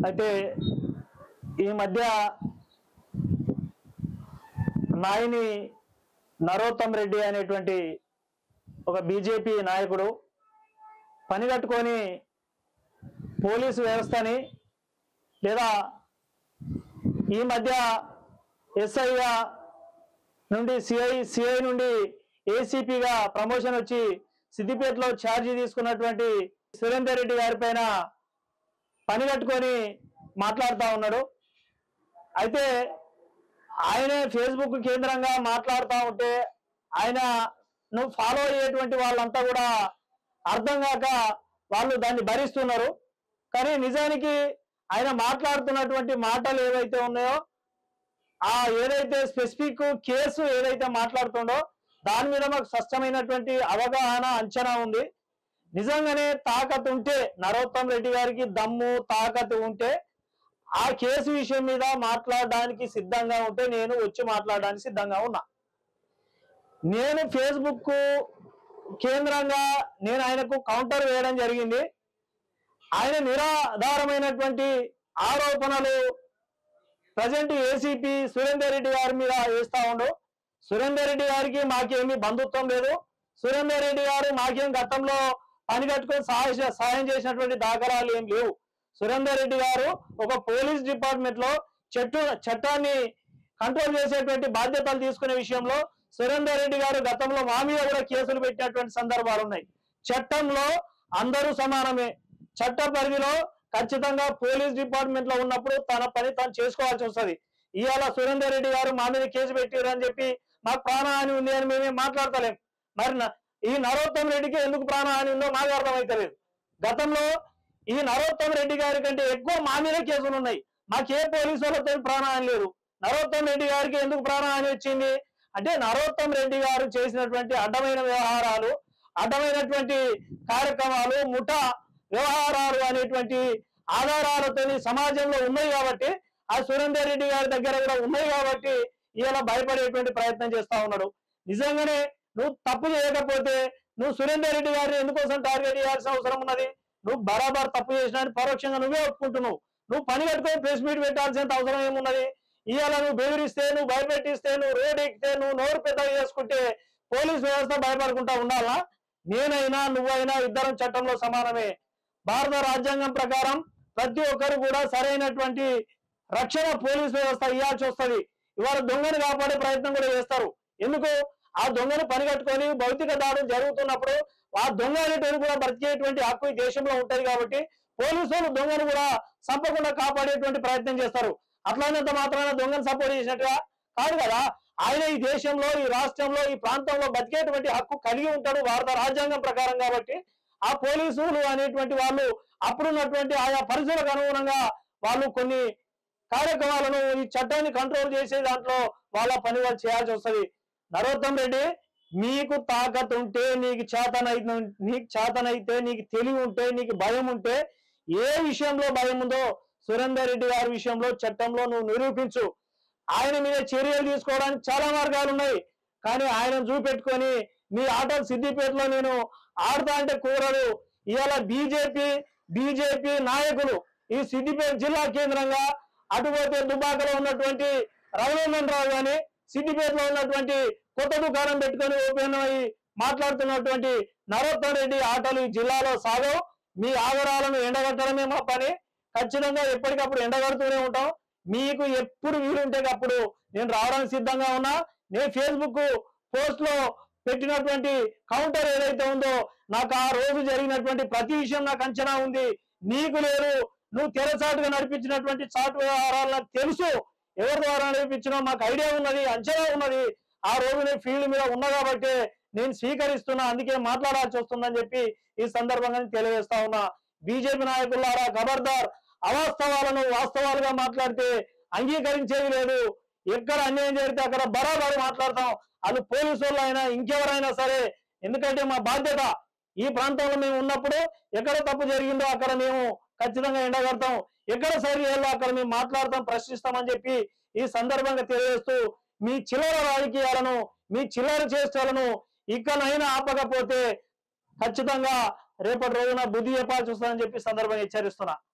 అయితే ఈ మధ్య నాయని నరోత్తమ్ రెడ్డి అనేటువంటి ఒక బీజేపీ నాయకుడు పని కట్టుకొని పోలీసు వ్యవస్థని లేదా ఈ మధ్య ఎస్ఐగా నుండి సిఐ సిఐ నుండి ఏసీపీగా ప్రమోషన్ వచ్చి సిద్దిపేటలో ఛార్జీ తీసుకున్నటువంటి సురేందర్ రెడ్డి గారి పైన పని కట్టుకొని మాట్లాడుతూ ఉన్నాడు అయితే ఆయనే ఫేస్బుక్ కేంద్రంగా మాట్లాడుతూ ఉంటే ఆయన నువ్వు ఫాలో అయ్యేటువంటి వాళ్ళంతా కూడా అర్థం కాక వాళ్ళు దాన్ని భరిస్తున్నారు కానీ నిజానికి ఆయన మాట్లాడుతున్నటువంటి మాటలు ఏవైతే ఉన్నాయో ఆ ఏదైతే స్పెసిఫిక్ కేసు ఏదైతే మాట్లాడుతుండో దాని మీద మాకు స్పష్టమైనటువంటి అవగాహన అంచనా ఉంది నిజంగానే తాకత్ ఉంటే నరోత్తం రెడ్డి గారికి దమ్ము తాకత్ ఉంటే ఆ కేసు విషయం మీద మాట్లాడడానికి సిద్ధంగా ఉంటే నేను వచ్చి మాట్లాడడానికి సిద్ధంగా ఉన్నా నేను ఫేస్బుక్ కేంద్రంగా నేను ఆయనకు కౌంటర్ వేయడం జరిగింది ఆయన నిరాధారమైనటువంటి ఆరోపణలు ప్రజెంట్ ఏసీపీ సురేందర్ రెడ్డి గారి మీద వేస్తా ఉండు సురేందర్ రెడ్డి గారికి మాకేమీ బంధుత్వం లేదు సురేందర్ రెడ్డి గారు మాకేం గతంలో పని కట్టుకొని సహాయ సహాయం చేసినటువంటి దాఖలాలు ఏం లేవు సురేందర్ రెడ్డి గారు ఒక పోలీస్ డిపార్ట్మెంట్ లో చెట్టు చట్టాన్ని కంట్రోల్ చేసేటువంటి బాధ్యతలు తీసుకునే విషయంలో సురేందర్ రెడ్డి గారు గతంలో మా మీద కూడా కేసులు పెట్టినటువంటి సందర్భాలు ఉన్నాయి చట్టంలో అందరూ సమానమే చట్ట పరిధిలో ఖచ్చితంగా పోలీస్ డిపార్ట్మెంట్ లో ఉన్నప్పుడు తన పని తాను చేసుకోవాల్సి వస్తుంది ఇవాళ సురేందర్ రెడ్డి గారు మా మీద కేసు పెట్టారు అని చెప్పి మాకు ప్రాణహాని ఉంది అని మేమే మాట్లాడతలేం మరి న- ఈ నరోత్తమ్ రెడ్డికి ఎందుకు ప్రాణహాని ఉందో మాకు అర్థమైతలేదు గతంలో ఈ నరోత్తమ్ రెడ్డి గారి కంటే ఎక్కువ మా మీద కేసులు ఉన్నాయి మాకే పోలీసు వాళ్ళతో ప్రాణహాని లేదు నరోత్తమ్ రెడ్డి గారికి ఎందుకు ప్రాణహాని వచ్చింది అంటే నరోత్తమ్ రెడ్డి గారు చేసినటువంటి అడ్డమైన వ్యవహారాలు అడ్డమైనటువంటి కార్యక్రమాలు ముఠా వ్యవహారాలు అనేటువంటి ఆధారాలతో సమాజంలో ఉన్నాయి కాబట్టి ఆ సురేందర్ రెడ్డి గారి దగ్గర కూడా ఉన్నాయి కాబట్టి ఇలా భయపడేటువంటి ప్రయత్నం చేస్తా ఉన్నాడు నిజంగానే నువ్వు తప్పు చేయకపోతే నువ్వు సురేందర్ రెడ్డి గారిని ఎందుకోసం టార్గెట్ చేయాల్సిన అవసరం ఉన్నది నువ్వు బరాబర్ తప్పు చేసినా అని పరోక్షంగా నువ్వే ఒప్పుకుంటున్నావు నువ్వు పని కట్టుకొని ప్రెస్ మీట్ పెట్టాల్సిన అవసరం ఏమున్నది ఇవాళ నువ్వు బెదిరిస్తే నువ్వు భయపెట్టిస్తే నువ్వు రోడ్ ఎక్కితే నువ్వు నోరు పెద్దగా చేసుకుంటే పోలీస్ వ్యవస్థ భయపడకుండా ఉండాలా నేనైనా నువ్వైనా ఇద్దరం చట్టంలో సమానమే భారత రాజ్యాంగం ప్రకారం ప్రతి ఒక్కరు కూడా సరైనటువంటి రక్షణ పోలీస్ వ్యవస్థ ఇవ్వాల్సి వస్తది ఇవాళ దొంగను కాపాడే ప్రయత్నం కూడా చేస్తారు ఎందుకు ఆ దొంగను పనిగట్టుకొని భౌతిక దాడులు జరుగుతున్నప్పుడు ఆ దొంగ అనేటువంటి కూడా బ్రతికేటువంటి హక్కు ఈ దేశంలో ఉంటది కాబట్టి పోలీసులు దొంగను కూడా చంపకుండా కాపాడేటువంటి ప్రయత్నం చేస్తారు అట్లానంత మాత్రాన దొంగను సపోర్ట్ చేసినట్టుగా కాదు కదా ఆయన ఈ దేశంలో ఈ రాష్ట్రంలో ఈ ప్రాంతంలో బతికేటువంటి హక్కు కలిగి ఉంటాడు భారత రాజ్యాంగం ప్రకారం కాబట్టి ఆ పోలీసులు అనేటువంటి వాళ్ళు అప్పుడున్నటువంటి ఆయా పరిస్థితులకు అనుగుణంగా వాళ్ళు కొన్ని కార్యక్రమాలను ఈ చట్టాన్ని కంట్రోల్ చేసే దాంట్లో వాళ్ళ పని వాళ్ళు చేయాల్సి వస్తది నరోత్తం రెడ్డి నీకు తాకత్ ఉంటే నీకు చేతనైతే నీకు చేతనైతే నీకు తెలివి ఉంటే నీకు భయం ఉంటే ఏ విషయంలో భయం ఉందో సురేందర్ రెడ్డి గారి విషయంలో చట్టంలో నువ్వు నిరూపించు ఆయన మీద చర్యలు తీసుకోవడానికి చాలా మార్గాలు ఉన్నాయి కానీ ఆయన చూపెట్టుకొని మీ ఆటలు సిద్దిపేటలో నేను ఆడతా అంటే కూరలు ఇవాళ బీజేపీ బీజేపీ నాయకులు ఈ సిద్దిపేట జిల్లా కేంద్రంగా అటుపోతే దుబాకలో ఉన్నటువంటి రఘునందన్ రావు గాని సిద్దిపేటలో ఉన్నటువంటి కొత్త దుకాణం పెట్టుకొని ఓపెన్ అయ్యి మాట్లాడుతున్నటువంటి నరోత్తమ్ రెడ్డి ఆటలు ఈ జిల్లాలో సాగవు మీ ఆధారాలను ఎండగట్టడమే మా పని ఖచ్చితంగా ఎప్పటికప్పుడు ఎండగడుతూనే ఉంటాం మీకు ఎప్పుడు వీలుంటే అప్పుడు నేను రావడానికి సిద్ధంగా ఉన్నా నేను ఫేస్బుక్ పోస్ట్ లో పెట్టినటువంటి కౌంటర్ ఏదైతే ఉందో నాకు ఆ రోజు జరిగినటువంటి ప్రతి విషయం నాకు అంచనా ఉంది నీకు లేదు నువ్వు తెరచాటుగా నడిపించినటువంటి చాటు వ్యవహారాలు నాకు తెలుసు ఎవరి ద్వారా నడిపించినా మాకు ఐడియా ఉన్నది అంచనా ఉన్నది ఆ రోజు నేను ఫీల్డ్ మీద ఉన్నా కాబట్టి నేను స్వీకరిస్తున్నా అందుకే మాట్లాడాల్సి వస్తుందని చెప్పి ఈ సందర్భంగా నేను తెలియజేస్తా ఉన్నా బీజేపీ నాయకులారా ఖబర్దార్ అవాస్తవాలను వాస్తవాలుగా మాట్లాడితే అంగీకరించేది లేదు ఎక్కడ అన్యాయం జరిగితే అక్కడ బరాబరు మాట్లాడతాం అది పోలీసు వాళ్ళు అయినా ఇంకెవరైనా సరే ఎందుకంటే మా బాధ్యత ఈ ప్రాంతంలో మేము ఉన్నప్పుడు ఎక్కడ తప్పు జరిగిందో అక్కడ మేము ఖచ్చితంగా ఎండగడతాం ఎక్కడ సరి చేయాలో అక్కడ మేము మాట్లాడతాం ప్రశ్నిస్తామని చెప్పి ఈ సందర్భంగా తెలియజేస్తూ మీ చిల్లర రాజకీయాలను మీ చిల్లర చేష్టలను ఇకనైనా ఆపకపోతే ఖచ్చితంగా రేపటి రోజున బుద్ధి చెప్పాల్సి వస్తుందని చెప్పి ఈ సందర్భంగా హెచ్చరిస్తున్నా